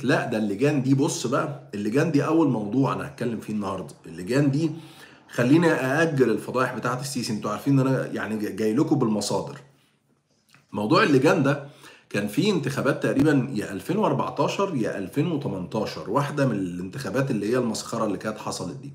لا ده اللجان دي بص بقى اللجان دي اول موضوع انا هتكلم فيه النهارده اللجان دي خليني ااجل الفضائح بتاعت السيسي انتوا عارفين ان انا يعني جاي لكم بالمصادر موضوع اللجان ده كان في انتخابات تقريبا يا 2014 يا 2018 واحده من الانتخابات اللي هي المسخره اللي كانت حصلت دي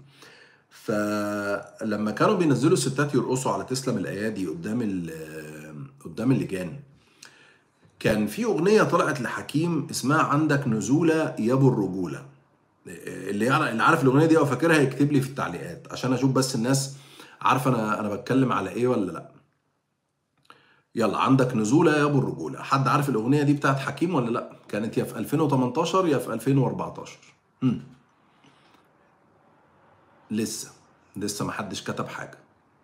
فلما كانوا بينزلوا الستات يرقصوا على تسلم الايادي قدام قدام اللجان كان في اغنيه طلعت لحكيم اسمها عندك نزوله يا ابو الرجوله اللي يعرف اللي عارف الاغنيه دي او فاكرها يكتب لي في التعليقات عشان اشوف بس الناس عارفه انا انا بتكلم على ايه ولا لا يلا عندك نزوله يا ابو الرجوله حد عارف الاغنيه دي بتاعت حكيم ولا لا كانت يا في 2018 يا في 2014 امم لسه لسه ما حدش كتب حاجه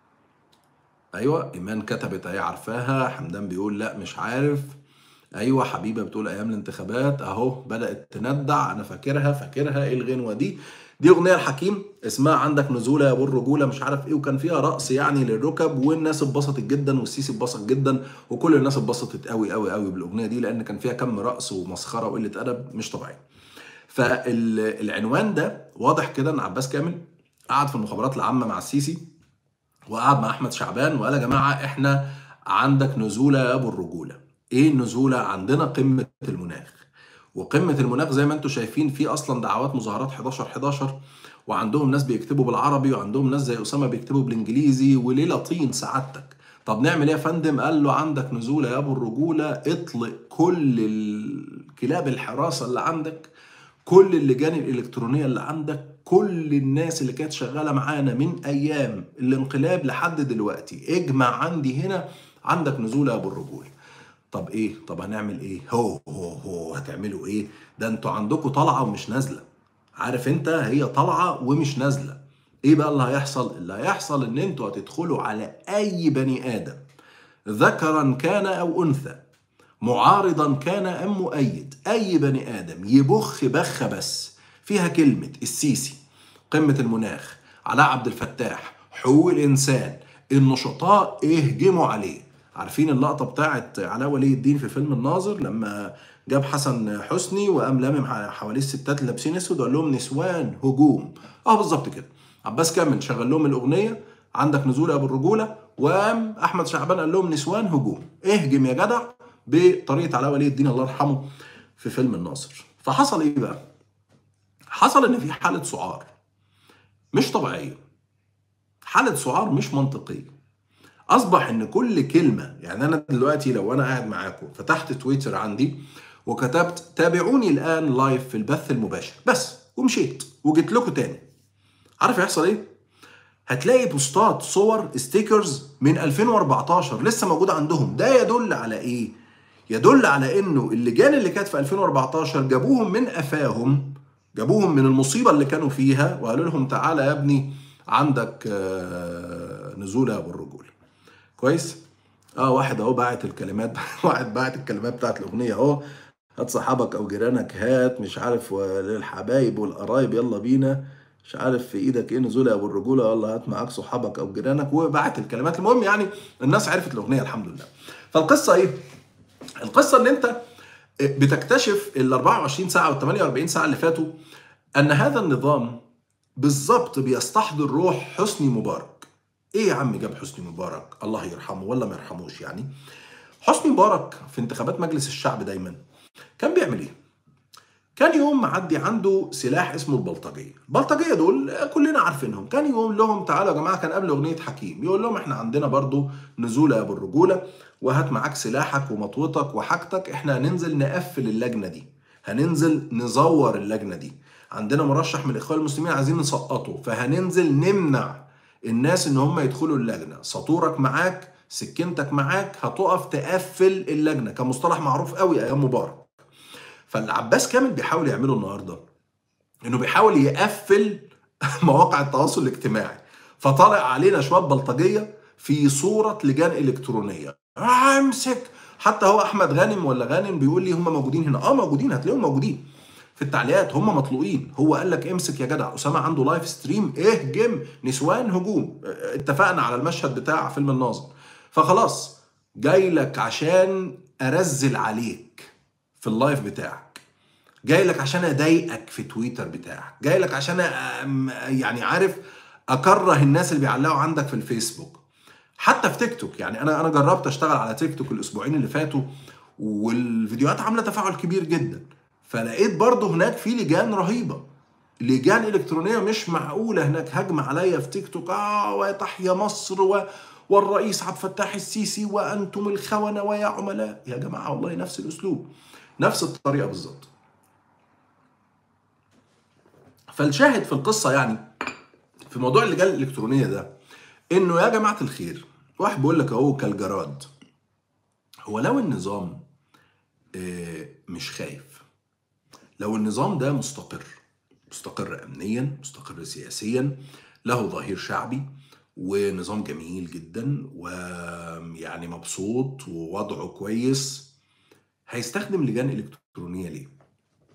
ايوه ايمان كتبت اهي عارفاها حمدان بيقول لا مش عارف ايوه حبيبه بتقول ايام الانتخابات اهو بدات تندع انا فاكرها فاكرها ايه الغنوه دي دي اغنيه الحكيم اسمها عندك نزوله يا ابو الرجوله مش عارف ايه وكان فيها رقص يعني للركب والناس اتبسطت جدا والسيسي اتبسط جدا وكل الناس اتبسطت قوي قوي قوي بالاغنيه دي لان كان فيها كم رقص ومسخره وقله ادب مش طبيعي فالعنوان ده واضح كده ان عباس كامل قعد في المخابرات العامه مع السيسي وقعد مع احمد شعبان وقال يا جماعه احنا عندك نزوله يا ابو الرجوله ايه النزوله عندنا قمه المناخ وقمه المناخ زي ما انتم شايفين في اصلا دعوات مظاهرات 11 11 وعندهم ناس بيكتبوا بالعربي وعندهم ناس زي اسامه بيكتبوا بالانجليزي وليله طين سعادتك طب نعمل ايه يا فندم قال له عندك نزوله يا ابو الرجوله اطلق كل الكلاب الحراسه اللي عندك كل اللجان الالكترونيه اللي عندك كل الناس اللي كانت شغاله معانا من ايام الانقلاب لحد دلوقتي اجمع عندي هنا عندك نزول يا ابو الرجول طب ايه طب هنعمل ايه هو هو هو هتعملوا ايه ده انتوا عندكم طالعه ومش نازله عارف انت هي طالعه ومش نازله ايه بقى اللي هيحصل اللي هيحصل ان انتوا هتدخلوا على اي بني ادم ذكرا كان او انثى معارضا كان ام مؤيد اي بني ادم يبخ بخه بس فيها كلمه السيسي قمه المناخ علاء عبد الفتاح حقوق الانسان النشطاء اهجموا عليه عارفين اللقطه بتاعت علاء ولي الدين في فيلم الناظر لما جاب حسن حسني وقام لامم حواليه الستات اللي لابسين اسود وقال لهم نسوان هجوم اه بالظبط كده عباس كامل شغل لهم الاغنيه عندك نزول ابو الرجوله وقام احمد شعبان قال لهم نسوان هجوم اهجم يا جدع بطريقه علاء ولي الدين الله يرحمه في فيلم الناصر فحصل ايه بقى حصل ان في حاله سعار مش طبيعيه حاله سعار مش منطقيه اصبح ان كل كلمه يعني انا دلوقتي لو انا قاعد معاكم فتحت تويتر عندي وكتبت تابعوني الان لايف في البث المباشر بس ومشيت وجيت لكم تاني عارف يحصل ايه هتلاقي بوستات صور ستيكرز من 2014 لسه موجوده عندهم ده يدل على ايه يدل على انه اللجان اللي كانت في 2014 جابوهم من قفاهم جابوهم من المصيبه اللي كانوا فيها وقالوا لهم تعالى يا ابني عندك نزول ابو الرجول كويس اه واحد اهو باعت الكلمات واحد باعت الكلمات بتاعت الاغنيه اهو هات صحابك او جيرانك هات مش عارف للحبايب والقرايب يلا بينا مش عارف في ايدك ايه نزول ابو الرجوله يلا هات معاك صحابك او جيرانك وبعت الكلمات المهم يعني الناس عرفت الاغنيه الحمد لله فالقصه ايه القصه ان انت بتكتشف ال 24 ساعه وال 48 ساعه اللي فاتوا ان هذا النظام بالظبط بيستحضر روح حسني مبارك ايه يا عم جاب حسني مبارك الله يرحمه ولا ما يرحموش يعني حسني مبارك في انتخابات مجلس الشعب دايما كان بيعمل ايه كان يوم معدي عنده سلاح اسمه البلطجيه البلطجيه دول كلنا عارفينهم كان يقول لهم تعالوا يا جماعه كان قبل اغنيه حكيم يقول لهم احنا عندنا برضو نزوله يا ابو الرجوله وهات معاك سلاحك ومطوتك وحاجتك احنا هننزل نقفل اللجنه دي هننزل نزور اللجنه دي عندنا مرشح من الاخوان المسلمين عايزين نسقطه فهننزل نمنع الناس ان هم يدخلوا اللجنه سطورك معاك سكينتك معاك هتقف تقفل اللجنه كان مصطلح معروف قوي ايام مبارك فالعباس كامل بيحاول يعمله النهارده انه بيحاول يقفل مواقع التواصل الاجتماعي فطالع علينا شويه بلطجيه في صوره لجان الكترونيه امسك حتى هو احمد غانم ولا غانم بيقول لي هم موجودين هنا اه موجودين هتلاقيهم موجودين في التعليقات هم مطلوقين هو قال لك امسك يا جدع اسامه عنده لايف ستريم اهجم نسوان هجوم اتفقنا على المشهد بتاع فيلم الناظر فخلاص جاي لك عشان ارزل عليك في اللايف بتاعك جاي لك عشان اضايقك في تويتر بتاعك جاي لك عشان أم- يعني عارف اكره الناس اللي بيعلقوا عندك في الفيسبوك حتى في تيك توك يعني انا انا جربت اشتغل على تيك توك الاسبوعين اللي فاتوا والفيديوهات عامله تفاعل كبير جدا فلقيت برضه هناك في لجان رهيبه لجان الكترونيه مش معقوله هناك هجمه عليا في تيك توك اه وتحيا مصر و والرئيس عبد الفتاح السيسي وانتم الخونه ويا عملاء يا جماعه والله نفس الاسلوب نفس الطريقه بالظبط فالشاهد في القصه يعني في موضوع اللجان الالكترونيه ده انه يا جماعه الخير واحد بيقول لك اهو كالجراد هو لو النظام آه، مش خايف لو النظام ده مستقر مستقر امنيا مستقر سياسيا له ظهير شعبي ونظام جميل جدا ويعني مبسوط ووضعه كويس هيستخدم لجان الكترونيه ليه